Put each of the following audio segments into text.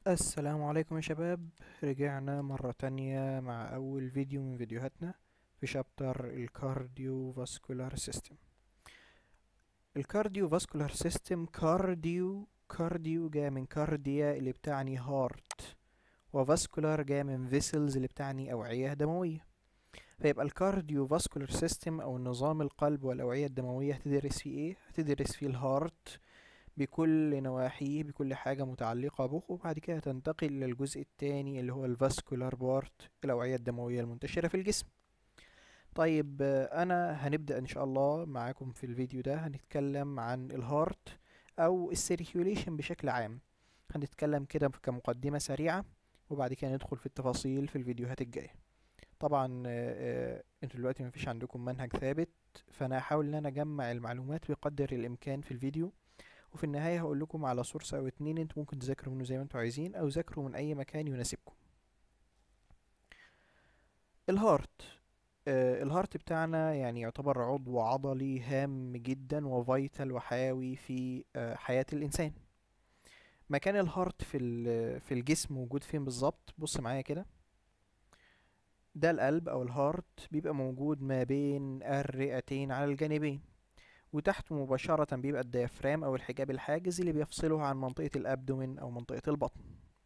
السلام عليكم يا شباب رجعنا مرة تانية مع أول فيديو من فيديوهاتنا في شابتر الكارديو فاسكولار سيستم الكارديو فاسكولار سيستم كارديو كارديو جاي من كارديا اللي بتعني هارت وفاسكولار جاي من فيسلز اللي بتعني أوعية دموية فيبقى الكارديو فاسكولار سيستم أو نظام القلب والأوعية الدموية هتدرس فيه ايه؟ هتدرس فيه الهارت بكل نواحيه بكل حاجة متعلقة به وبعد كده تنتقل للجزء التاني اللي هو الفاسكولار بارت الأوعية الدموية المنتشرة في الجسم طيب آه، أنا هنبدأ إن شاء الله معاكم في الفيديو ده هنتكلم عن الهارت أو السيركيوليشن بشكل عام هنتكلم كده كمقدمة سريعة وبعد كده ندخل في التفاصيل في الفيديوهات الجاية طبعا آه، آه، انتوا دلوقتي مفيش عندكم منهج ثابت فانا هحاول ان انا اجمع المعلومات بقدر الامكان في الفيديو وفي النهاية هقول لكم على سورس أو اتنين انتوا ممكن تذاكروا منه زي ما انتوا عايزين أو ذاكروا من أي مكان يناسبكم الهارت آه الهارت بتاعنا يعني يعتبر عضو عضلي هام جدا وفيتال وحيوي في آه حياة الإنسان مكان الهارت في ال- في الجسم موجود فين بالظبط بص معايا كده ده القلب أو الهارت بيبقى موجود ما بين الرئتين على الجانبين وتحته مباشرة بيبقى الديافرام أو الحجاب الحاجز اللي بيفصله عن منطقة الأبدومين أو منطقة البطن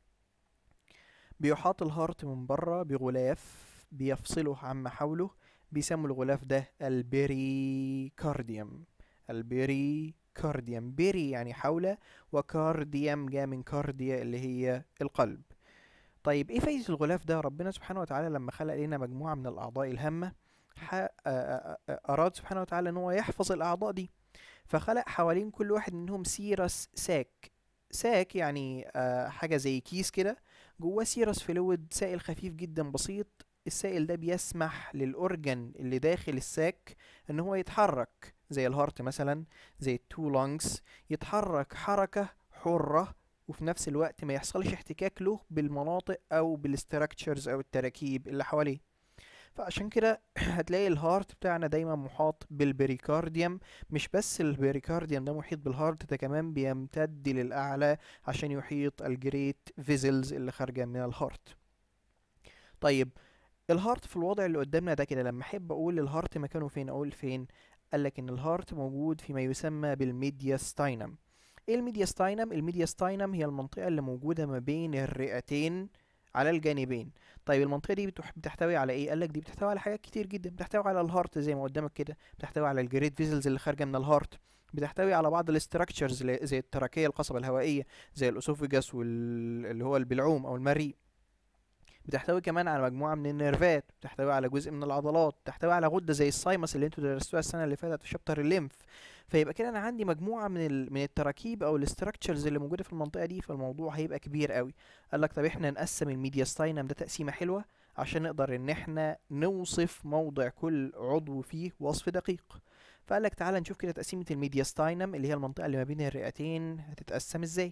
بيحاط الهارت من بره بغلاف بيفصله عما حوله بيسموا الغلاف ده البريكارديوم البريكارديوم بيري يعني حوله وكارديوم جاء من كارديا اللي هي القلب طيب ايه فايدة الغلاف ده ربنا سبحانه وتعالى لما خلق لنا مجموعة من الأعضاء الهامة ح- آ- آ- آ- أراد سبحانه وتعالى إن هو يحفظ الأعضاء دي فخلق حوالين كل واحد منهم سيرس ساك ساك يعني آه، حاجة زي كيس كده جواه سيرس فلويد سائل خفيف جدا بسيط السائل ده بيسمح للأورجن اللي داخل الساك إن هو يتحرك زي الهارت مثلا زي التو لونجز يتحرك حركة حرة وفي نفس الوقت ما يحصلش احتكاك له بالمناطق أو بالستراكشرز أو التراكيب اللي حواليه فعشان كده هتلاقي الهارت بتاعنا دايما محاط بالبريكارديوم مش بس البريكارديوم ده محيط بالهارت ده كمان بيمتد للأعلى عشان يحيط الجريت فيزلز اللي خارجة من الهارت طيب الهارت في الوضع اللي قدامنا ده كده لما احب اقول الهارت مكانه فين اقول فين قالك ان الهارت موجود فيما يسمى بالميدياستاينم ايه الميدياستاينم الميدياستاينم هي المنطقة اللي موجودة ما بين الرئتين على الجانبين طيب المنطقة دي بتح- بتحتوي على ايه؟ قالك دي بتحتوي على حاجات كتير جدا بتحتوي على الهارت زي ما قدامك كده بتحتوي على الجريد فيزلز اللي خارجة من الهارت بتحتوي على بعض الاستراكشرز زي التراكية القصبة الهوائية زي الأسوفجاس واللي هو البلعوم أو المريء بتحتوي كمان على مجموعة من النيرفات بتحتوي على جزء من العضلات بتحتوي على غدة زي السايمس اللي انتوا درستوها السنة اللي فاتت في شابتر الليمف فيبقى كده انا عندي مجموعة من ال... من التراكيب او الاستراكشرز اللي موجودة في المنطقة دي فالموضوع هيبقى كبير قوي قال لك طب احنا نقسم الميدياستاينم ده تقسيمة حلوة عشان نقدر ان احنا نوصف موضع كل عضو فيه وصف دقيق فقال لك تعالى نشوف كده تقسيمة الميدياستاينم اللي هي المنطقة اللي ما بين الرئتين هتتقسم ازاي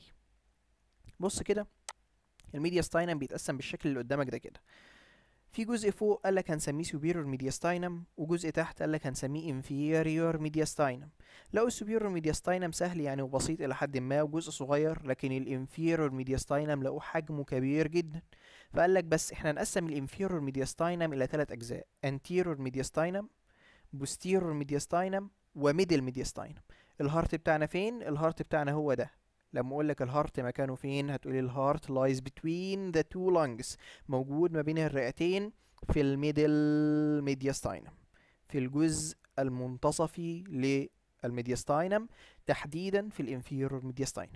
بص كده الميدياستاينم بيتقسم بالشكل اللي قدامك ده كده في جزء فوق قال لك هنسميه superior mediastinum وجزء تحت قال لك هنسميه inferior mediastinum لو السوبيرور mediastinum سهل يعني وبسيط الى حد ما وجزء صغير لكن الانفيرور mediastinum لقوه حجمه كبير جدا فقال لك بس احنا نقسم الانفيرور mediastinum الى ثلاث اجزاء anterior mediastinum posterior mediastinum وميدل mediastinum الهارت بتاعنا فين الهارت بتاعنا هو ده لما اقول لك الهارت مكانه فين هتقولي الهارت lies between the two lungs موجود ما بين الرئتين في الميدل ميدياستاينم في الجزء المنتصفي للميدياستاينم تحديدا في الانفيرور ميدياستاينم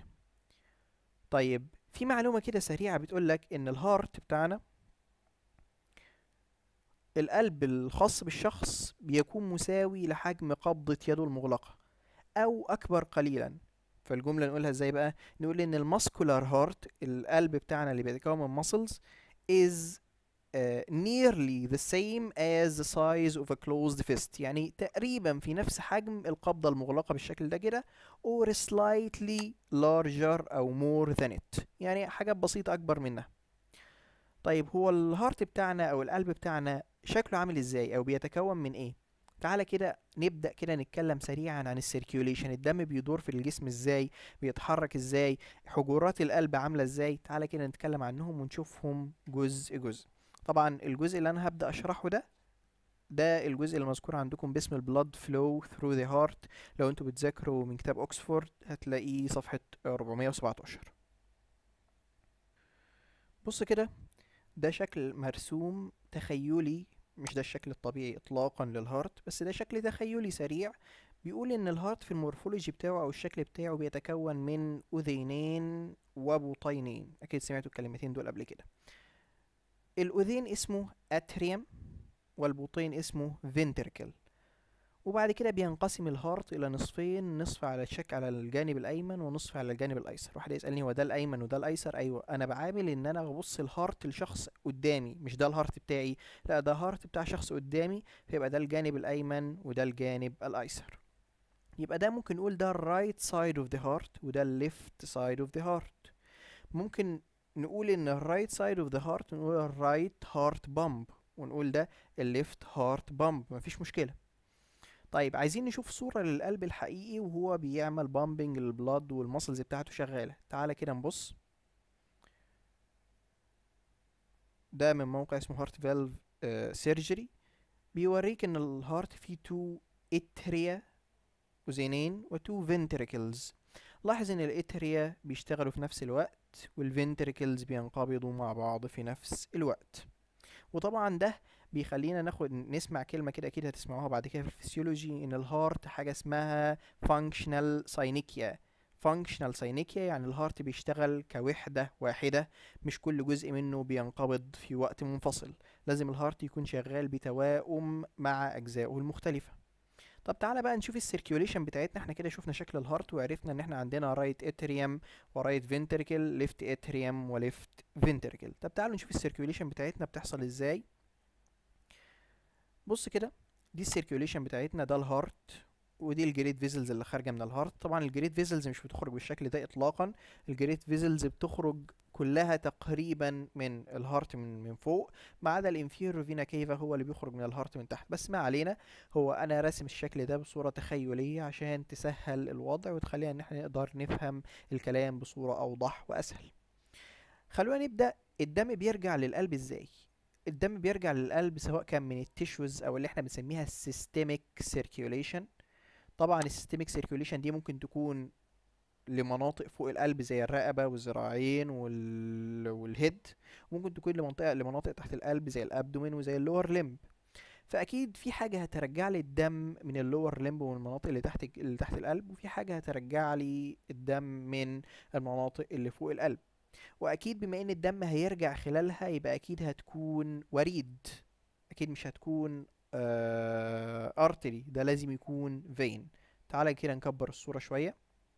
طيب في معلومة كده سريعة بتقول لك ان الهارت بتاعنا القلب الخاص بالشخص بيكون مساوي لحجم قبضة يده المغلقة او اكبر قليلا فالجملة نقولها ازاي بقى نقول ان الماسكولار هارت القلب بتاعنا اللي بيتكون من muscles is uh, nearly the same as the size of a closed fist يعني تقريبا في نفس حجم القبضة المغلقة بالشكل ده كده or slightly larger أو more than it يعني حاجات بسيطة أكبر منها طيب هو الهارت بتاعنا أو القلب بتاعنا شكله عامل ازاي أو بيتكون من ايه تعالى كده نبدأ كده نتكلم سريعا عن السيركيوليشن الدم بيدور في الجسم ازاي بيتحرك ازاي حجرات القلب عاملة ازاي تعالى كده نتكلم عنهم ونشوفهم جزء جزء طبعا الجزء اللي انا هبدأ اشرحه ده ده الجزء اللي مذكور عندكم باسم البلاد فلو ثرو ذا هارت لو انتوا بتذاكروا من كتاب اوكسفورد هتلاقيه صفحة 417 بص كده ده شكل مرسوم تخيلي مش ده الشكل الطبيعي اطلاقا للهارت بس ده شكل تخيلي سريع بيقول ان الهارت في المورفولوجي بتاعه او الشكل بتاعه بيتكون من اذينين وبطينين اكيد سمعتوا الكلمتين دول قبل كده الاذين اسمه اتريم والبطين اسمه فينتركل وبعد كده بينقسم الهارت الى نصفين نصف على الشك على الجانب الايمن ونصف على الجانب الايسر واحد يسالني هو ده الايمن وده الايسر ايوه انا بعامل ان انا ببص الهارت لشخص قدامي مش ده الهارت بتاعي لا ده هارت بتاع شخص قدامي فيبقى ده الجانب الايمن وده الجانب الايسر يبقى ده ممكن نقول ده الرايت سايد اوف ذا هارت وده الليفت سايد اوف ذا هارت ممكن نقول ان الرايت سايد اوف ذا هارت نقول الرايت هارت بامب ونقول ده الليفت هارت بامب مفيش مشكله طيب عايزين نشوف صورة للقلب الحقيقي وهو بيعمل بامبنج للبلاد والمسلز بتاعته شغالة تعالى كده نبص ده من موقع اسمه هارت فالف سيرجري بيوريك ان الهارت فيه تو اتريا اذينين وتو فنتريكلز لاحظ ان الاتريا بيشتغلوا في نفس الوقت والفنتريكلز بينقبضوا مع بعض في نفس الوقت وطبعا ده بيخلينا ناخد نسمع كلمة كده أكيد هتسمعوها بعد كده في الفسيولوجي إن الهارت حاجة اسمها functional synechia functional synechia يعني الهارت بيشتغل كوحدة واحدة مش كل جزء منه بينقبض في وقت منفصل لازم الهارت يكون شغال بتوائم مع أجزائه المختلفة طب تعالى بقى نشوف السيركيوليشن بتاعتنا احنا كده شفنا شكل الهارت وعرفنا ان احنا عندنا رايت اتريوم ورايت فنتريكل ليفت اتريوم وليفت فنتريكل طب تعالوا نشوف السيركيوليشن بتاعتنا بتحصل ازاي بص كده دي السيركيوليشن بتاعتنا ده الهارت ودي الجريد فيزلز اللي خارجه من الهارت طبعا الجريد فيزلز مش بتخرج بالشكل ده اطلاقا الجريد فيزلز بتخرج كلها تقريبا من الهارت من من فوق ما عدا الانفيرو فينا كيفا هو اللي بيخرج من الهارت من تحت بس ما علينا هو انا راسم الشكل ده بصوره تخيليه عشان تسهل الوضع وتخلينا ان احنا نقدر نفهم الكلام بصوره اوضح واسهل خلونا نبدا الدم بيرجع للقلب ازاي الدم بيرجع للقلب سواء كان من التشوز او اللي احنا بنسميها السيستميك سيركيوليشن طبعا السيستميك سيركيوليشن دي ممكن تكون لمناطق فوق القلب زي الرقبة والذراعين وال... والهيد ممكن تكون لمنطقة لمناطق تحت القلب زي الابدومين وزي اللور لمب فاكيد في حاجة هترجع لي الدم من اللور لمب ومن المناطق اللي تحت اللي تحت القلب وفي حاجة هترجع لي الدم من المناطق اللي فوق القلب واكيد بما ان الدم هيرجع خلالها يبقى اكيد هتكون وريد اكيد مش هتكون ارتري ده لازم يكون فين تعالى كده نكبر الصورة شوية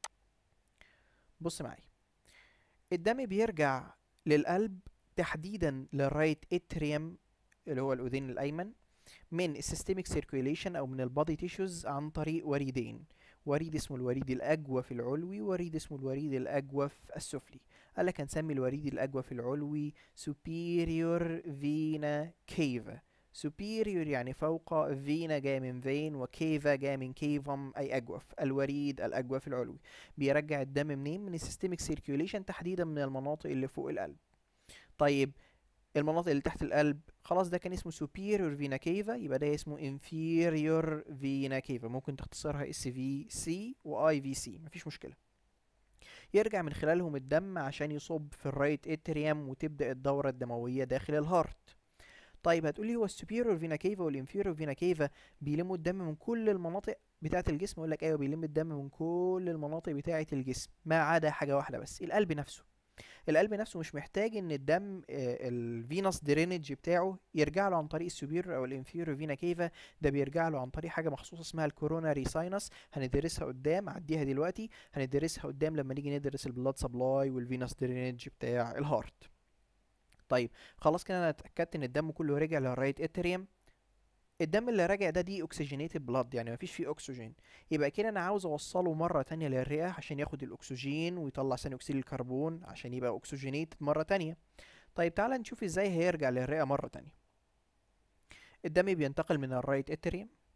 بص معايا الدم بيرجع للقلب تحديدا للرايت اتريوم اللي هو الاذين الايمن من السيستميك سيركيوليشن او من البادي تيشوز عن طريق وريدين وريد اسمه الوريد الاجوف العلوي ووريد اسمه الوريد الاجوف السفلي قال لك هنسمي الوريد الاجوف العلوي superior vena cava superior يعني فوق فينا جاي من فين وكيفا جاي من كيفم اي اجوف الوريد الاجوف العلوي بيرجع الدم منين من السيستميك سيركيوليشن تحديدا من المناطق اللي فوق القلب طيب المناطق اللي تحت القلب خلاص ده كان اسمه superior vena cava يبقى ده اسمه inferior vena cava ممكن تختصرها اس في سي واي في سي مفيش مشكله يرجع من خلالهم الدم عشان يصب في الرايت اتريوم وتبدا الدوره الدمويه داخل الهارت طيب هتقولي هو السوبيريور فينا كيفا والانفيريور فينا كيفا بيلموا الدم من كل المناطق بتاعه الجسم اقول لك ايوه بيلم الدم من كل المناطق بتاعه الجسم ما عدا حاجه واحده بس القلب نفسه القلب نفسه مش محتاج ان الدم الفينوس درينج بتاعه يرجع له عن طريق السوبير او الانفيريور فينا كيفا ده بيرجع له عن طريق حاجه مخصوصه اسمها الكوروناري ساينس هندرسها قدام عديها دلوقتي هندرسها قدام لما نيجي ندرس البلاد سبلاي والفينوس درينج بتاع الهارت طيب خلاص كده انا اتاكدت ان الدم كله رجع للرايت اتريوم الدم اللي راجع ده دي اوكسجينيتد بلاد يعني مفيش فيه اكسجين يبقى كده انا عاوز اوصله مره تانية للرئه عشان ياخد الاكسجين ويطلع ثاني اكسيد الكربون عشان يبقى اوكسجينيتد مره تانية طيب تعالى نشوف ازاي هيرجع للرئه مره تانية الدم بينتقل من الرايت اتريوم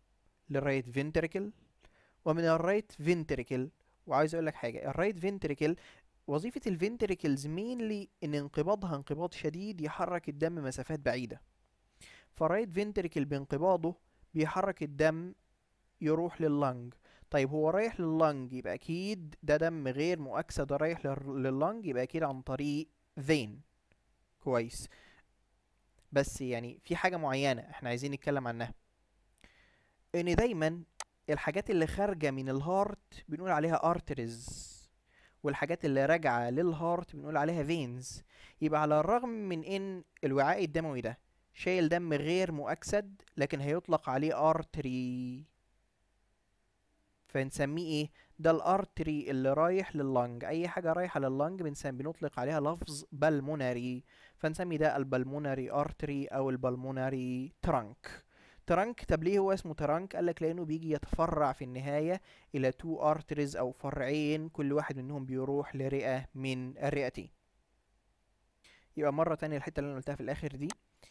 للرايت فينتريكل ومن الرايت فينتريكل وعايز اقول لك حاجه الرايت فينتريكل وظيفه الفينتريكلز مينلي ان انقباضها انقباض شديد يحرك الدم مسافات بعيده فالرايت فينتريكل بانقباضه بيحرك الدم يروح لللنج طيب هو رايح لللنج يبقى اكيد ده دم غير مؤكسد رايح لل- لللنج يبقى اكيد عن طريق فين كويس بس يعني في حاجة معينة احنا عايزين نتكلم عنها ان دايما الحاجات اللي خارجة من الهارت بنقول عليها ارتريز والحاجات اللي راجعة للهارت بنقول عليها فينز يبقى على الرغم من ان الوعاء الدموي ده شايل دم غير مؤكسد لكن هيطلق عليه ارتري فنسميه ايه ده الارتري اللي رايح لللنج اي حاجه رايحه لللنج بنسمي بنطلق عليها لفظ بالمونري فنسمي ده البلمونري ارتري او البلمونري ترانك ترانك طب ليه هو اسمه ترانك قالك لانه بيجي يتفرع في النهايه الى تو ارتريز او فرعين كل واحد منهم بيروح لرئه من الرئتين يبقى مره تانية الحته اللي انا قلتها في الاخر دي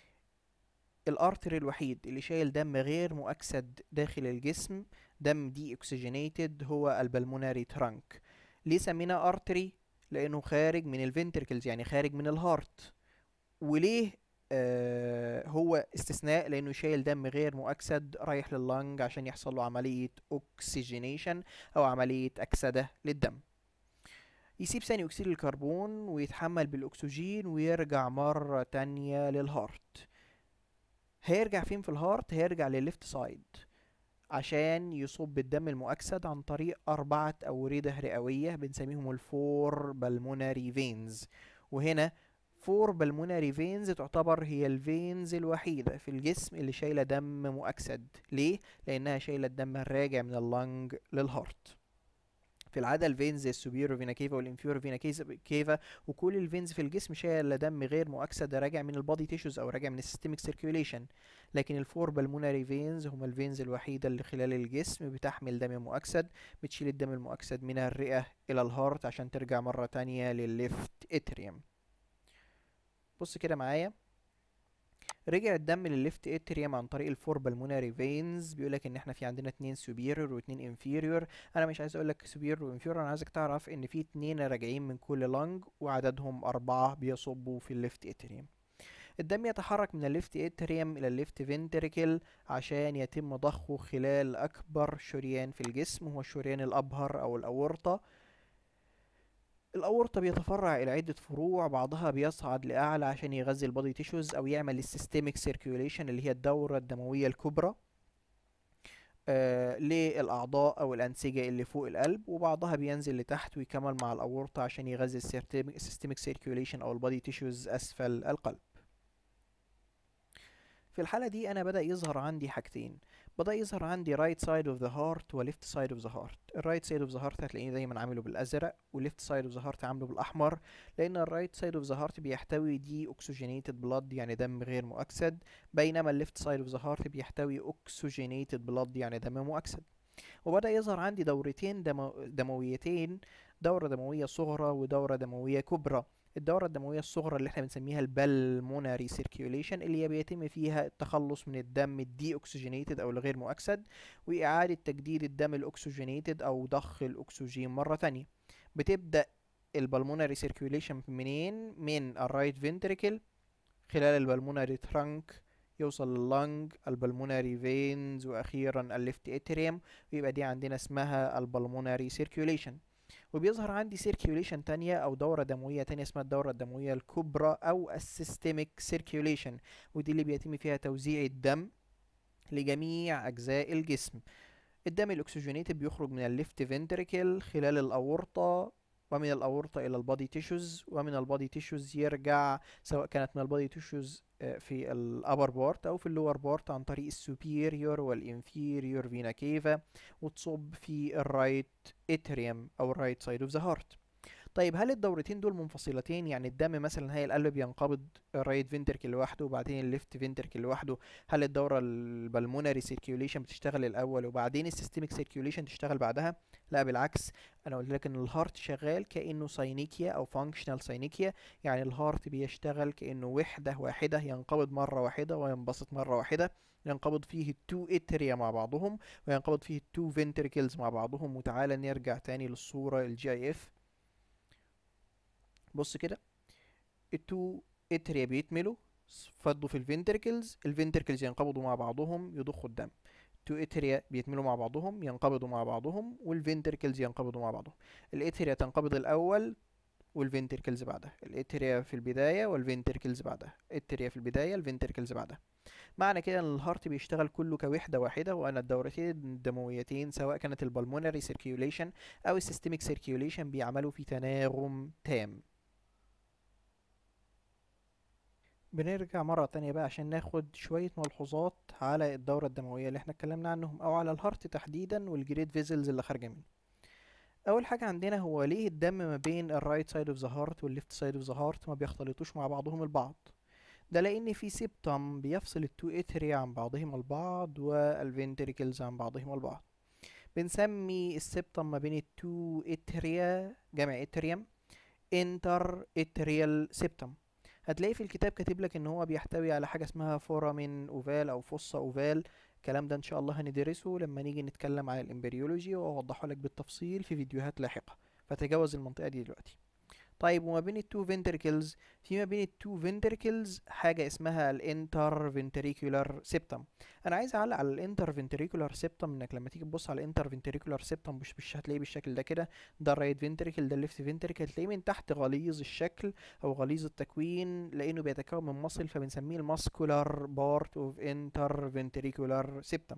الارتري الوحيد اللي شايل دم غير مؤكسد داخل الجسم دم دي اكسجينيتد هو البلموناري ترانك ليه سميناه ارتري لانه خارج من الفنتركلز يعني خارج من الهارت وليه آه هو استثناء لانه شايل دم غير مؤكسد رايح لللنج عشان يحصل له عملية اوكسجينيشن او عملية اكسدة للدم يسيب ثاني اكسيد الكربون ويتحمل بالاكسجين ويرجع مرة تانية للهارت هيرجع فين في الهارت هيرجع للليفت سايد عشان يصب الدم المؤكسد عن طريق أربعة أوردة رئوية بنسميهم الفور بالموناري فينز وهنا فور بالموناري فينز تعتبر هي الفينز الوحيدة في الجسم اللي شايلة دم مؤكسد ليه؟ لأنها شايلة الدم الراجع من اللنج للهارت في العادة الفينز زي السوبيرو فينا كيفا والانفيورو فينا كيفا وكل الفينز في الجسم شايلة دم غير مؤكسد راجع من البادي تيشوز أو راجع من السيستميك سيركيوليشن لكن الفور بالموناري فينز هم الفينز الوحيدة اللي خلال الجسم بتحمل دم مؤكسد بتشيل الدم المؤكسد من الرئة إلى الهارت عشان ترجع مرة تانية للليفت اتريوم بص كده معايا رجع الدم للليفت اتريوم عن طريق الفور بالموناري فينز بيقولك ان احنا في عندنا اتنين سوبيريور واتنين انفيريور انا مش عايز اقولك سوبيريور وانفيريور انا عايزك تعرف ان في اتنين راجعين من كل لانج وعددهم اربعة بيصبوا في الليفت اتريوم الدم يتحرك من الليفت اتريوم الى الليفت فنتريكل عشان يتم ضخه خلال اكبر شريان في الجسم هو الشريان الابهر او الاورطة الاورطة بيتفرع الى عدة فروع بعضها بيصعد لاعلى عشان يغذي البادي تيشوز او يعمل السيستميك سيركيوليشن اللي هي الدورة الدموية الكبرى آه للأعضاء أو الأنسجة اللي فوق القلب وبعضها بينزل لتحت ويكمل مع الأورطة عشان يغذي السيستميك سيركيوليشن أو البادي تيشوز أسفل القلب في الحالة دي أنا بدأ يظهر عندي حاجتين بدأ يظهر عندي right side of the heart و left side of the heart ال right side of the heart هتلاقيه دايما عامله بالأزرق و left side of the heart عامله بالأحمر لأن ال right side of the heart بيحتوي دي oxygenated blood يعني دم غير مؤكسد بينما ال left side of the heart بيحتوي oxygenated blood يعني دم مؤكسد وبدأ يظهر عندي دورتين دمو دمويتين دورة دموية صغرى ودورة دموية كبرى الدورة الدموية الصغرى اللي احنا بنسميها البلموناري سيركيوليشن اللي هي بيتم فيها التخلص من الدم الدي اوكسجينيتد او الغير مؤكسد واعادة تجديد الدم الاكسجينيتد او ضخ الاكسجين مرة تانية بتبدأ البلموناري سيركيوليشن منين من الرايت فنتريكل خلال البلموناري ترانك يوصل لللنج البلموناري فينز واخيرا الليفت اتريوم ويبقى دي عندنا اسمها البلموناري سيركيوليشن وبيظهر عندي سيركيوليشن تانية أو دورة دموية تانية اسمها الدورة الدموية الكبرى أو السيستميك سيركيوليشن ودي اللي بيتم فيها توزيع الدم لجميع أجزاء الجسم الدم الأكسجينيتد بيخرج من الليفت فنتريكل خلال الأورطة ومن الأورطة إلى البادي تيشوز ومن البادي تيشوز يرجع سواء كانت من البادي تيشوز في الأبر بارت أو في اللور بارت عن طريق السوبيريور والإنفيريور فينا كيفا وتصب في الرايت اتريوم أو الرايت سايد اوف ذا هارت طيب هل الدورتين دول منفصلتين يعني الدم مثلا هي القلب بينقبض الرايت فينتركل لوحده وبعدين الليفت فينتركل لوحده هل الدوره البلمونري سيركيوليشن بتشتغل الاول وبعدين السيستميك سيركيوليشن تشتغل بعدها لا بالعكس انا قلت لك ان الهارت شغال كانه ساينيكيا او فانكشنال ساينيكيا يعني الهارت بيشتغل كانه وحده واحده ينقبض مره واحده وينبسط مره واحده ينقبض فيه التو اتريا مع بعضهم وينقبض فيه التو فينتركلز مع بعضهم وتعالى نرجع تاني للصورة الجي اي اف بص كده التو اتريا بيتملوا فضوا في الفنتركلز الفنتركلز ينقبضوا مع بعضهم يضخوا الدم تو اتريا بيتملوا مع بعضهم ينقبضوا مع بعضهم والفنتركلز ينقبضوا مع بعضهم الاتريا تنقبض الاول والفنتركلز بعدها الاتريا في البداية والفنتركلز بعدها الاتريا في البداية الفنتركلز بعدها معنى كده ان الهارت بيشتغل كله كوحدة واحدة وان الدورتين الدمويتين سواء كانت البلمونري سيركيوليشن او السيستميك سيركيوليشن بيعملوا في تناغم تام بنرجع مرة تانية بقى عشان ناخد شوية ملحوظات على الدورة الدموية اللي احنا اتكلمنا عنهم او على الهارت تحديدا والجريد فيزلز اللي خارجة منه اول حاجه عندنا هو ليه الدم ما بين الرايت سايد اوف ذا هارت والليفت سايد اوف ذا هارت ما بيختلطوش مع بعضهم البعض ده لان في سيبتم بيفصل التو اتريا عن بعضهم البعض والفنتريكلز عن بعضهم البعض بنسمي السيبتم ما بين التو اتريا جمع اتريم انتر اتريال سيبتم هتلاقي في الكتاب كاتب لك ان هو بيحتوي على حاجه اسمها فورامين اوفال او فوسا اوفال الكلام ده ان شاء الله هندرسه لما نيجي نتكلم عن الامبريولوجي واوضحه لك بالتفصيل في فيديوهات لاحقة فتجاوز المنطقة دي دلوقتي طيب وما بين التو فنتركلز في ما بين التو فنتركلز حاجة اسمها الانتر فنتريكولار سيبتم انا عايز اعلق على الانتر فنتريكولار سيبتم انك لما تيجي تبص على الانتر فنتريكولار سيبتم مش مش هتلاقيه بالشكل ده كده ده الرايت فنتريكل ده الليفت فنتريكل هتلاقيه من تحت غليظ الشكل او غليظ التكوين لانه بيتكون من مصل فبنسميه الماسكولار بارت اوف انتر فنتريكولار سيبتم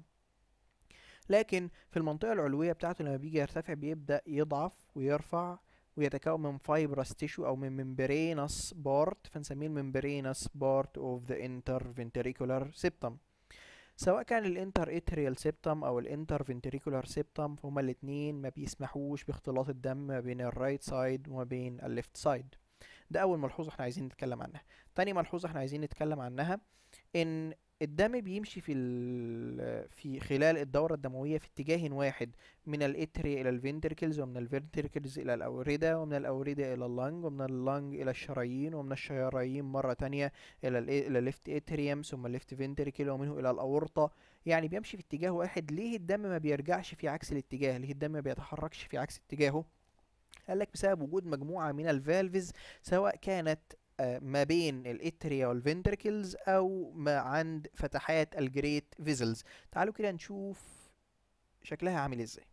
لكن في المنطقة العلوية بتاعته لما بيجي يرتفع بيبدأ يضعف ويرفع ويتكون من فايبرس تيشو او من ممبرينس بارت فنسميه الممبرينس بارت اوف ذا انتر فنتريكولار سيبتم سواء كان الانتر اتريال سيبتم او الانتر فنتريكولار سيبتم فهما الاتنين ما بيسمحوش باختلاط الدم ما بين الرايت سايد وما بين الليفت سايد ده اول ملحوظه احنا عايزين نتكلم عنها تاني ملحوظه احنا عايزين نتكلم عنها ان الدم بيمشي في في خلال الدورة الدموية في اتجاه واحد من الاتري إلى الفنتركلز ومن الفنتركلز إلى الأوردة ومن الأوردة إلى اللنج ومن اللنج إلى الشرايين ومن الشرايين مرة تانية إلى إلى الليفت اتريوم ثم الليفت فنتركل ومنه إلى الأورطة يعني بيمشي في اتجاه واحد ليه الدم ما بيرجعش في عكس الاتجاه ليه الدم ما بيتحركش في عكس اتجاهه قال لك بسبب وجود مجموعة من الفالفز سواء كانت ما بين الاتريا والفنتركلز او ما عند فتحات الجريت فيزلز تعالوا كده نشوف شكلها عامل ازاي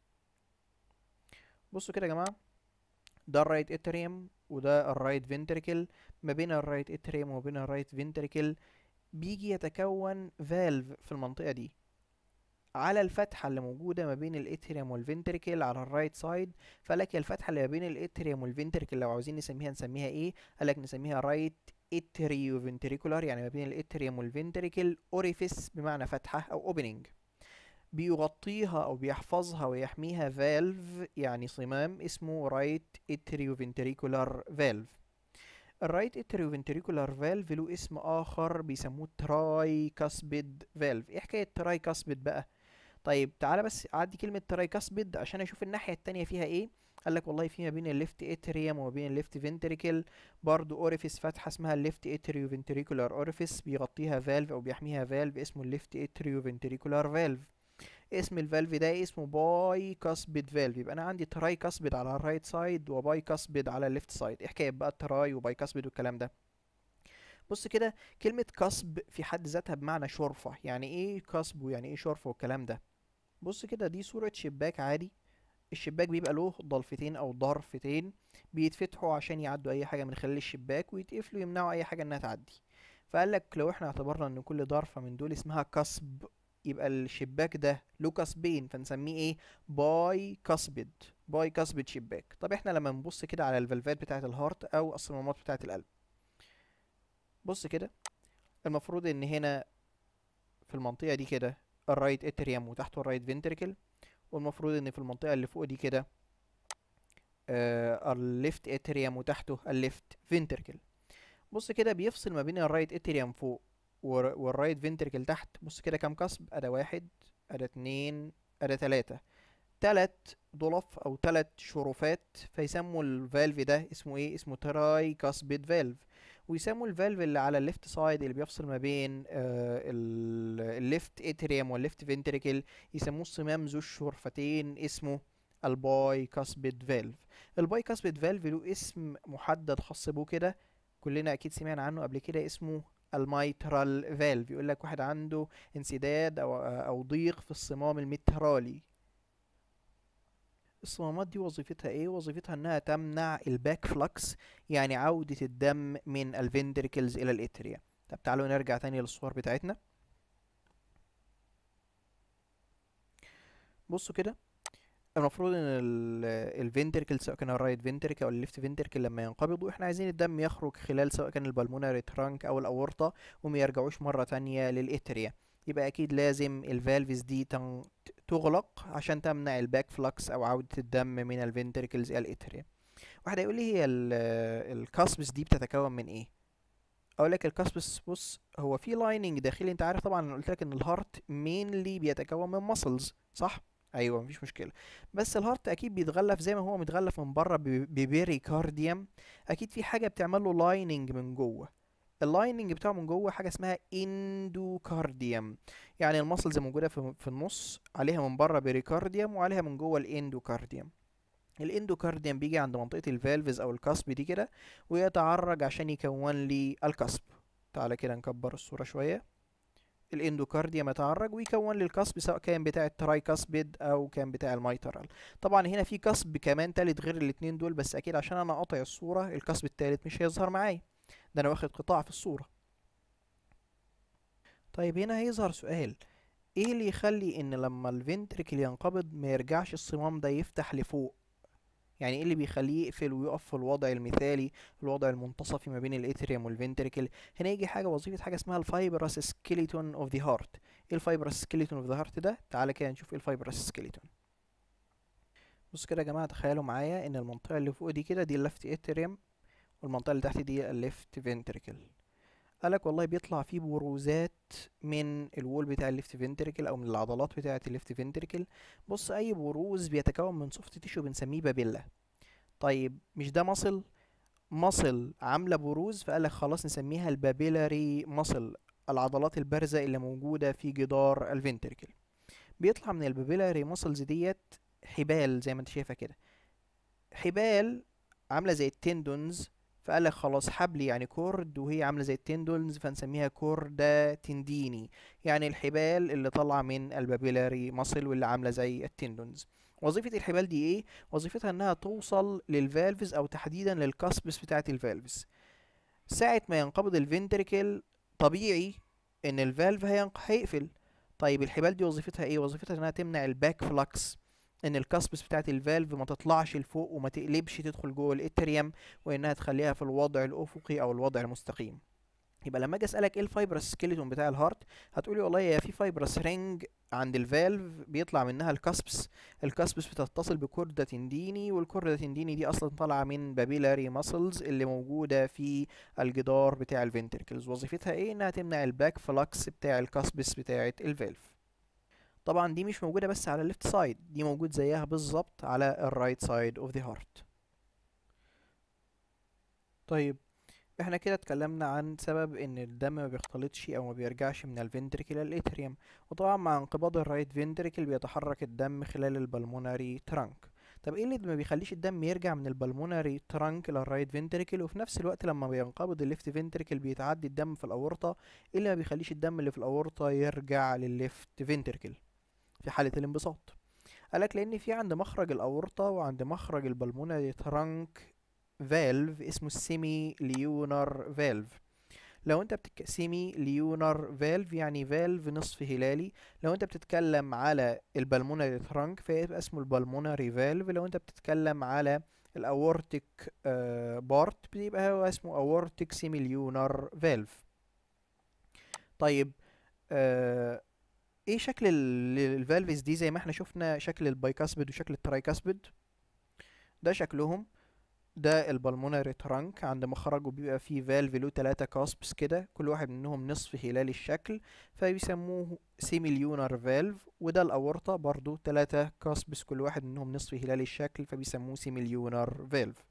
بصوا كده يا جماعه ده الرايت اتريوم وده الرايت فنتركل ما بين الرايت اتريوم وما بين الرايت فنتركل بيجي يتكون فالف في المنطقه دي على الفتحة اللي موجودة ما بين الاتريوم والفنتريكل على الرايت سايد فلك الفتحة اللي ما بين الاتريوم والفنتريكل لو عاوزين نسميها نسميها ايه قالك نسميها رايت اتريو فنتريكولار يعني ما بين الاتريوم والفنتريكل اوريفيس بمعنى فتحة او اوبننج بيغطيها او بيحفظها ويحميها فالف يعني صمام اسمه رايت اتريو فنتريكولار فالف الرايت اتريو فنتريكولار فالف له اسم اخر بيسموه تراي كاسبيد فالف ايه حكايه تراي كاسبيد بقى طيب تعالى بس اعدي كلمه تراي كاسبيد عشان اشوف الناحيه التانية فيها ايه قال لك والله في ما بين الليفت اتريوم وما بين الليفت فنتريكل برضو اوريفيس فتحه اسمها الليفت اتريو فنتريكولار اوريفيس بيغطيها فالف او بيحميها فالف اسمه الليفت اتريو فنتريكولار فالف اسم الفالف ده اسمه باي كاسبيد فالف يبقى انا عندي تراي كاسبيد على الرايت سايد وباي كاسبيد على الليفت سايد ايه حكايه بقى التراي وباي كاسبيد والكلام ده بص كده كلمة كسب في حد ذاتها بمعنى شرفة يعني ايه كسب ويعني ايه شرفة والكلام ده بص كده دي صورة شباك عادي الشباك بيبقى له ضلفتين او ضرفتين بيتفتحوا عشان يعدوا اي حاجة من خلال الشباك ويتقفلوا يمنعوا اي حاجة انها تعدي فقال لك لو احنا اعتبرنا ان كل ضرفة من دول اسمها كسب يبقى الشباك ده له كسبين فنسميه ايه باي كسبد باي كسبد شباك طب احنا لما نبص كده على الفالفات بتاعه الهارت او الصمامات بتاعه القلب بص كده المفروض ان هنا في المنطقه دي كده الرايت اتريوم وتحته الرايت فنتريكل والمفروض ان في المنطقه اللي فوق دي كده الليفت اتريوم وتحته الليفت فينتركل بص كده بيفصل ما بين الرايت اتريوم فوق والرايت فينتركل تحت بص كده كام قصب ادي واحد ادي اتنين ادي تلاتة تلات ضلف او تلات شرفات فيسموا الفالف ده اسمه ايه اسمه تراي كاسبيد فالف ويسموا الفالف اللي على الليفت سايد اللي بيفصل ما بين الليفت اتريوم والليفت فينتريكل يسموه الصمام ذو الشرفتين اسمه الباي كاسبيد فالف الباي كاسبيد فالف له اسم محدد خاص بيه كده كلنا اكيد سمعنا عنه قبل كده اسمه الميترال فالف يقول لك واحد عنده انسداد او او ضيق في الصمام المترالي الصمامات دي وظيفتها ايه وظيفتها انها تمنع الباك فلكس يعني عودة الدم من الفنتركلز الى الاتريا طب تعالوا نرجع تاني للصور بتاعتنا بصوا كده المفروض ان الفنتركل سواء كان الرايت فنتركل او الليفت فنتركل لما ينقبضوا احنا عايزين الدم يخرج خلال سواء كان البلمونري ترانك او الاورطه وما يرجعوش مره تانية للاتريا يبقى اكيد لازم الفالفز دي تغلق عشان تمنع الباك فلكس او عودة الدم من الفنتركلز الى الاتريا واحد هيقول لي هي الكاسبس دي بتتكون من ايه اقول لك الكاسبس بص هو في لايننج داخلي انت عارف طبعا انا قلت لك ان الهارت مينلي بيتكون من ماسلز صح ايوه مفيش مشكله بس الهارت اكيد بيتغلف زي ما هو متغلف من بره ببيريكارديوم اكيد في حاجه بتعمل له لايننج من جوه اللايننج بتاعه من جوه حاجه اسمها اندوكارديوم يعني المسلز موجوده في, في النص عليها من بره بيريكارديوم وعليها من جوه الاندوكارديوم الاندوكارديوم بيجي عند منطقه الفالفز او الكاسب دي كده ويتعرج عشان يكون لي الكاسب تعالى كده نكبر الصوره شويه الاندوكارديوم يتعرج ويكون لي الكاسب سواء كان بتاع التراي كاسبيد او كان بتاع الميترال طبعا هنا في كاسب كمان تالت غير الاتنين دول بس اكيد عشان انا قاطع الصوره الكاسب التالت مش هيظهر معايا ده انا واخد قطاع في الصورة طيب هنا هيظهر سؤال ايه اللي يخلي ان لما الفنتركل ينقبض ما يرجعش الصمام ده يفتح لفوق يعني ايه اللي بيخليه يقفل ويقف في الوضع المثالي الوضع المنتصفي ما بين الاتريوم والفنتركل هنا يجي حاجه وظيفه حاجه اسمها الفايبرس سكيلتون اوف ذا هارت ايه الفايبرس سكيلتون اوف ذا هارت ده تعالى كده نشوف ايه الفايبرس سكيلتون بص كده يا جماعه تخيلوا معايا ان المنطقه اللي فوق دي كده دي اللفت اتريوم والمنطقة اللي تحت دي الليفت فنتريكل قالك والله بيطلع فيه بروزات من الوول بتاع الليفت فنتريكل او من العضلات بتاعة الليفت فنتريكل بص اي بروز بيتكون من سوفت تيشو بنسميه بابيلا طيب مش ده مصل مصل عاملة بروز فقالك خلاص نسميها البابيلاري مصل العضلات البارزة اللي موجودة في جدار الفنتريكل بيطلع من البابيلاري ماسلز ديت حبال زي ما انت شايفة كده حبال عاملة زي التندونز فقال لك خلاص حبل يعني كورد وهي عامله زي التندونز فنسميها كوردا تنديني يعني الحبال اللي طالعه من البابيلاري مصل واللي عامله زي التندونز وظيفه الحبال دي ايه وظيفتها انها توصل للفالفز او تحديدا للكاسبس بتاعه الفالفز ساعه ما ينقبض الفنتريكل طبيعي ان الفالف هيقفل طيب الحبال دي وظيفتها ايه وظيفتها انها تمنع الباك فلكس ان الكاسبس بتاعت الفالف ما تطلعش لفوق وما تقلبش تدخل جوه الاتريوم وانها تخليها في الوضع الافقي او الوضع المستقيم يبقى لما اجي اسالك ايه الفايبرس سكيلتون بتاع الهارت هتقولي والله يا في فايبرس رينج عند الفالف بيطلع منها الكاسبس الكاسبس بتتصل بكوردا تنديني والكوردا تنديني دي اصلا طالعه من بابيلاري ماسلز اللي موجوده في الجدار بتاع الفنتركلز وظيفتها ايه انها تمنع الباك فلكس بتاع الكاسبس بتاعه الفالف طبعا دي مش موجودة بس على الليفت سايد دي موجود زيها بالظبط على الرايت سايد اوف ذا هارت طيب احنا كده اتكلمنا عن سبب ان الدم ما بيختلطش او ما بيرجعش من الفنتريكل للاتريوم وطبعا مع انقباض الرايت فنتريكل بيتحرك الدم خلال البلموناري ترانك طب ايه اللي ما بيخليش الدم يرجع من البلموناري ترانك للرايت فنتريكل وفي نفس الوقت لما بينقبض الليفت فنتريكل بيتعدي الدم في الاورطه ايه اللي ما بيخليش الدم اللي في الاورطه يرجع للليفت فنتريكل في حالة الانبساط قالك لأن في عند مخرج الأورطة وعند مخرج البلمونري ترانك فالف اسمه السيمي ليونر فالف لو انت بتك... سيمي ليونر فالف يعني فالف نصف هلالي لو انت بتتكلم على البلمونري ترانك فيبقى اسمه البلمونري فالف لو انت بتتكلم على الاورتيك آه بارت بيبقى هو اسمه اورتيك سيمي ليونر فالف طيب آه ايه شكل الفالفز دي زي ما احنا شفنا شكل البايكاسبيد وشكل الترايكاسبيد ده شكلهم ده البلمونري ترانك عند مخرجه بيبقى فيه فالف له تلاتة كاسبس كده كل واحد منهم نصف هلال الشكل فبيسموه سيميليونر فالف وده الأورطة برضو تلاتة كاسبس كل واحد منهم نصف هلال الشكل فبيسموه سيميليونر فالف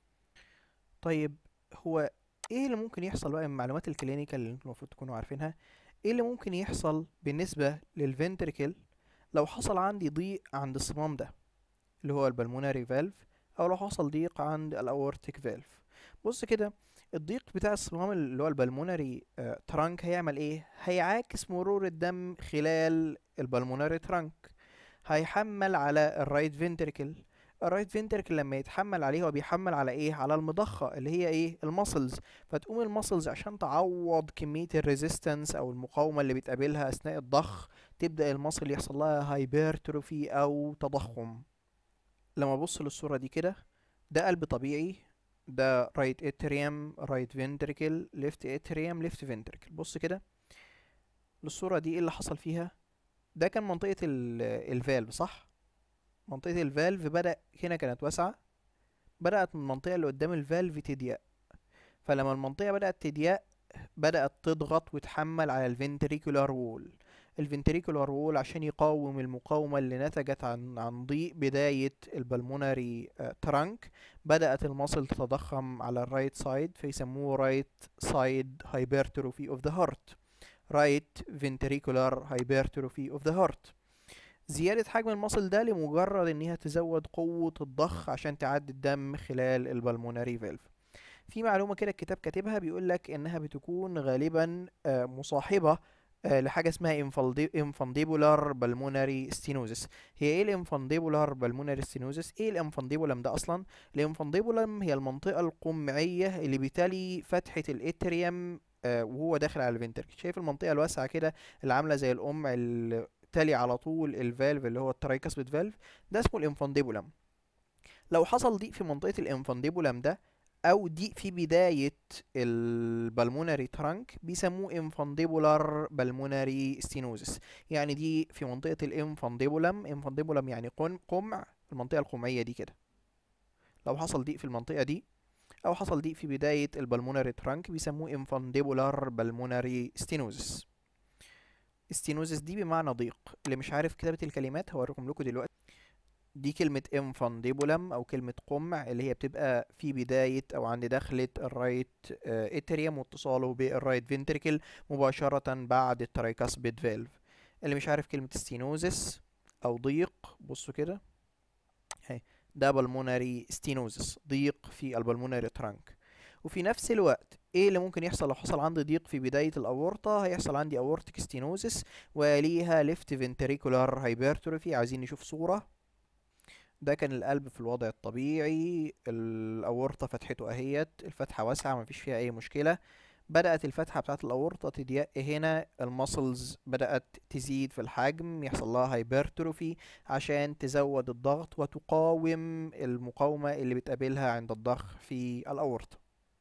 طيب هو ايه اللي ممكن يحصل بقى من المعلومات الكلينيكال اللي انتم المفروض تكونوا عارفينها ايه اللي ممكن يحصل بالنسبة للفنتريكل لو حصل عندي ضيق عند الصمام ده اللي هو البلموناري فالف او لو حصل ضيق عند الاورتيك فالف بص كده الضيق بتاع الصمام اللي هو البلموناري آه ترانك هيعمل ايه هيعاكس مرور الدم خلال البلموناري ترانك هيحمل على الرايت فنتريكل الرايت فنتركل لما يتحمل عليه هو بيحمل على ايه على المضخه اللي هي ايه المسلز فتقوم المسلز عشان تعوض كميه الريزيستنس او المقاومه اللي بتقابلها اثناء الضخ تبدا المصل يحصل لها هايبرتروفي او تضخم لما ابص للصوره دي كده ده قلب طبيعي ده رايت اتريوم رايت فنتركل ليفت اتريوم ليفت فنتركل بص كده الصوره دي ايه اللي حصل فيها ده كان منطقه الفالف صح منطقة الفالف بدأ هنا كانت واسعة بدأت من المنطقة اللي قدام الفالف تضيق فلما المنطقة بدأت تضيق بدأت تضغط وتحمل على الفنتريكولار وول الفنتريكولار وول عشان يقاوم المقاومة اللي نتجت عن عن ضيق بداية البلمونري ترانك بدأت المصل تتضخم على الرايت سايد فيسموه رايت سايد hypertrophy of the heart right ventricular hypertrophy of the heart زيادة حجم المصل ده لمجرد انها تزود قوة الضخ عشان تعدي الدم خلال البلموناري فالف في معلومة كده الكتاب كاتبها بيقولك انها بتكون غالبا مصاحبة لحاجة اسمها انفانديبولار بالموناري ستينوزس هي ايه الانفانديبولار بالموناري ستينوزس ايه الانفانديبولم ده اصلا الانفانديبولم هي المنطقة القمعية اللي بتلي فتحة الاتريوم وهو داخل على الفنتركل شايف المنطقة الواسعة كده اللي عاملة زي القمع اللي تلي على طول الفالف اللي هو الترايكاسبيد فالف ده اسمه الانفانديبولم لو حصل ضيق في منطقة الانفانديبولم ده او ضيق في بداية البلموناري ترانك بيسموه انفانديبولار بالموناري ستينوزس يعني دي في منطقة الانفانديبولم انفانديبولم يعني قمع المنطقة القمعية دي كده لو حصل ضيق في المنطقة دي او حصل ضيق في بداية البلموناري ترانك بيسموه انفانديبولار بالموناري ستينوزس ستينوزس دي بمعنى ضيق اللي مش عارف كتابة الكلمات هوريكم لكم دلوقتي دي كلمة انفانديبولم او كلمة قمع اللي هي بتبقى في بداية او عند دخلة الرايت اتريوم واتصاله بالرايت فنتريكل مباشرة بعد الترايكاسبيد فالف اللي مش عارف كلمة ستينوزس او ضيق بصوا كده اهي ده بالموناري ستينوزس ضيق في البلموناري ترانك وفي نفس الوقت ايه اللي ممكن يحصل لو حصل عندي ضيق في بداية الاورطة هيحصل عندي اورتيك ستينوزس وليها ليفت فنتريكولار هايبرتروفي عايزين نشوف صورة ده كان القلب في الوضع الطبيعي الاورطة فتحته اهيت الفتحة واسعة مفيش فيها اي مشكلة بدأت الفتحة بتاعت الأورطة تضيق هنا المسلز بدأت تزيد في الحجم يحصل لها هايبرتروفي عشان تزود الضغط وتقاوم المقاومة اللي بتقابلها عند الضخ في الأورطة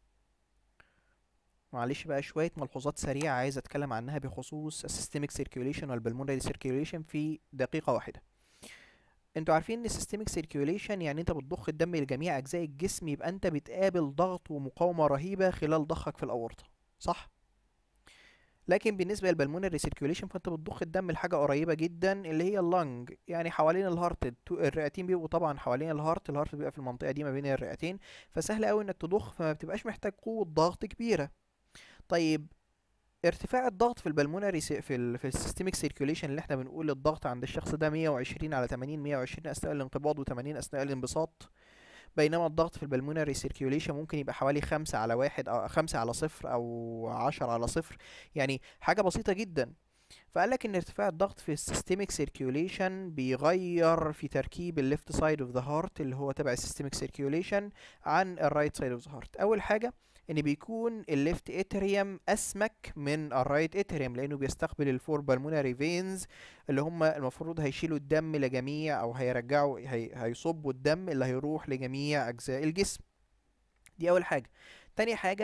معلش بقى شوية ملحوظات سريعة عايز اتكلم عنها بخصوص السيستميك سيركيوليشن والبلمونري سيركيوليشن في دقيقة واحدة انتوا عارفين ان السيستميك سيركيوليشن يعني انت بتضخ الدم لجميع اجزاء الجسم يبقى انت بتقابل ضغط ومقاومة رهيبة خلال ضخك في الاورطة صح لكن بالنسبة للبلمونري سيركيوليشن فانت بتضخ الدم لحاجة قريبة جدا اللي هي اللنج يعني حوالين الهارت الرئتين بيبقوا طبعا حوالين الهارت الهارت بيبقى في المنطقة دي ما بين الرئتين فسهل قوي انك تضخ فما بتبقاش محتاج قوة ضغط كبيرة طيب ارتفاع الضغط في البلمونري في ال في السيستميك سيركيوليشن اللي احنا بنقول الضغط عند الشخص ده 120 على 80 120 اثناء الانقباض و80 اثناء الانبساط بينما الضغط في البلمونري سيركيوليشن ممكن يبقى حوالي خمسة على واحد أو خمسة على صفر أو عشرة على صفر يعني حاجة بسيطة جدا فقال لك ان ارتفاع الضغط في السيستميك سيركيوليشن بيغير في تركيب الليفت سايد اوف ذا هارت اللي هو تبع السيستميك سيركيوليشن عن الرايت سايد اوف ذا هارت اول حاجه ان بيكون الليفت اتريوم اسمك من الرايت اتريوم لانه بيستقبل الفور بالموناري فينز اللي هم المفروض هيشيلوا الدم لجميع او هيرجعوا هي هيصبوا الدم اللي هيروح لجميع اجزاء الجسم دي اول حاجه تاني حاجه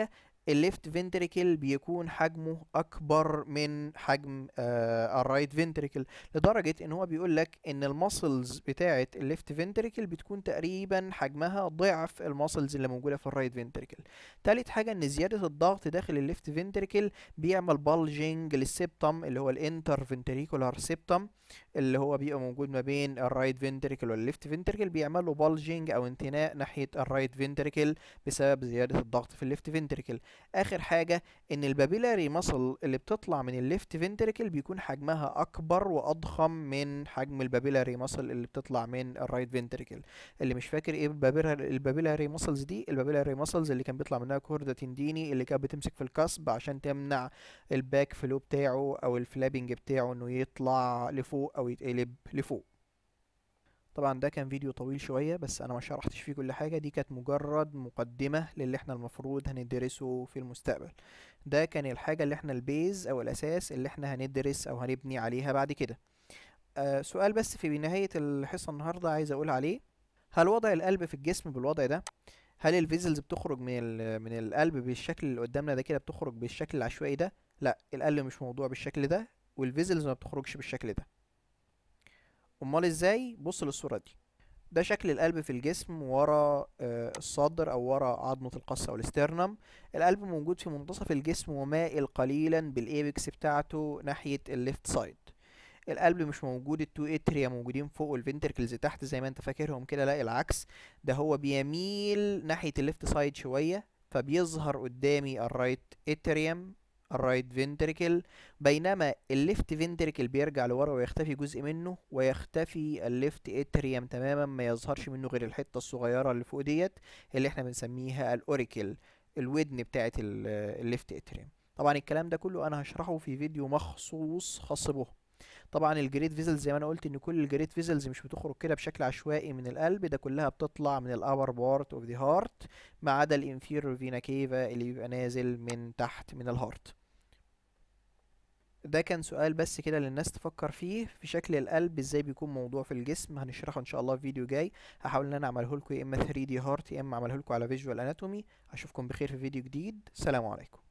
الليفت فنتريكل بيكون حجمه اكبر من حجم آه الرايت فنتريكل لدرجه ان هو بيقول لك ان الماسلز بتاعه الليفت فنتريكل بتكون تقريبا حجمها ضعف الماسلز اللي موجوده في الرايت فنتريكل تالت حاجه ان زياده الضغط داخل الليفت فنتريكل بيعمل بالجنج للسبتم اللي هو الانتر فنتريكولار سبتم اللي هو بيبقى موجود ما بين الرايت فنتريكل والليفت فنتريكل بيعمل له بالجنج او انتناء ناحيه الرايت فنتريكل بسبب زياده الضغط في الليفت فنتريكل اخر حاجه ان البابيلاري ماسل اللي بتطلع من الليفت فنتريكل بيكون حجمها اكبر واضخم من حجم البابيلاري ماسل اللي بتطلع من الرايت فنتريكل اللي مش فاكر ايه البابيلاري ماسلز دي البابيلاري ماسلز اللي كان بيطلع منها كوردا تنديني اللي كانت بتمسك في الكسب عشان تمنع الباك فلو بتاعه او الفلابنج بتاعه انه يطلع لفوق او يتقلب لفوق طبعا ده كان فيديو طويل شوية بس انا ما شرحتش فيه كل حاجة دي كانت مجرد مقدمة للي احنا المفروض هندرسه في المستقبل ده كان الحاجة اللي احنا البيز او الاساس اللي احنا هندرس او هنبني عليها بعد كده آه سؤال بس في نهاية الحصة النهاردة عايز اقول عليه هل وضع القلب في الجسم بالوضع ده هل الفيزلز بتخرج من من القلب بالشكل اللي قدامنا ده كده بتخرج بالشكل العشوائي ده لا القلب مش موضوع بالشكل ده والفيزلز ما بتخرجش بالشكل ده امال ازاي بص للصوره دي ده شكل القلب في الجسم ورا آه الصدر او ورا عظمه القص او الاسترنم القلب موجود في منتصف الجسم ومائل قليلا بالايبكس بتاعته ناحيه الليفت سايد القلب مش موجود التو اتريا موجودين فوق والفنتركلز تحت زي ما انت فاكرهم كده لا العكس ده هو بيميل ناحيه الليفت سايد شويه فبيظهر قدامي الرايت اتريوم الرايت فنتريكل بينما الليفت فنتريكل بيرجع لورا ويختفي جزء منه ويختفي الليفت اتريوم تماما ما يظهرش منه غير الحته الصغيره اللي فوق ديت اللي احنا بنسميها الاوريكل الودن بتاعه الليفت اتريوم طبعا الكلام ده كله انا هشرحه في فيديو مخصوص خاص به طبعا الجريت فيزلز زي ما انا قلت ان كل الجريت فيزلز مش بتخرج كده بشكل عشوائي من القلب ده كلها بتطلع من الابر بارت اوف ذا هارت ما عدا الانفيرور فينا كيفا اللي بيبقى نازل من تحت من الهارت ده كان سؤال بس كده للناس تفكر فيه في شكل القلب ازاي بيكون موضوع في الجسم هنشرحه ان شاء الله في فيديو جاي هحاول ان انا اعمله لكم يا اما 3 دي هارت يا اما اعمله لكم على فيجوال اناتومي اشوفكم بخير في فيديو جديد سلام عليكم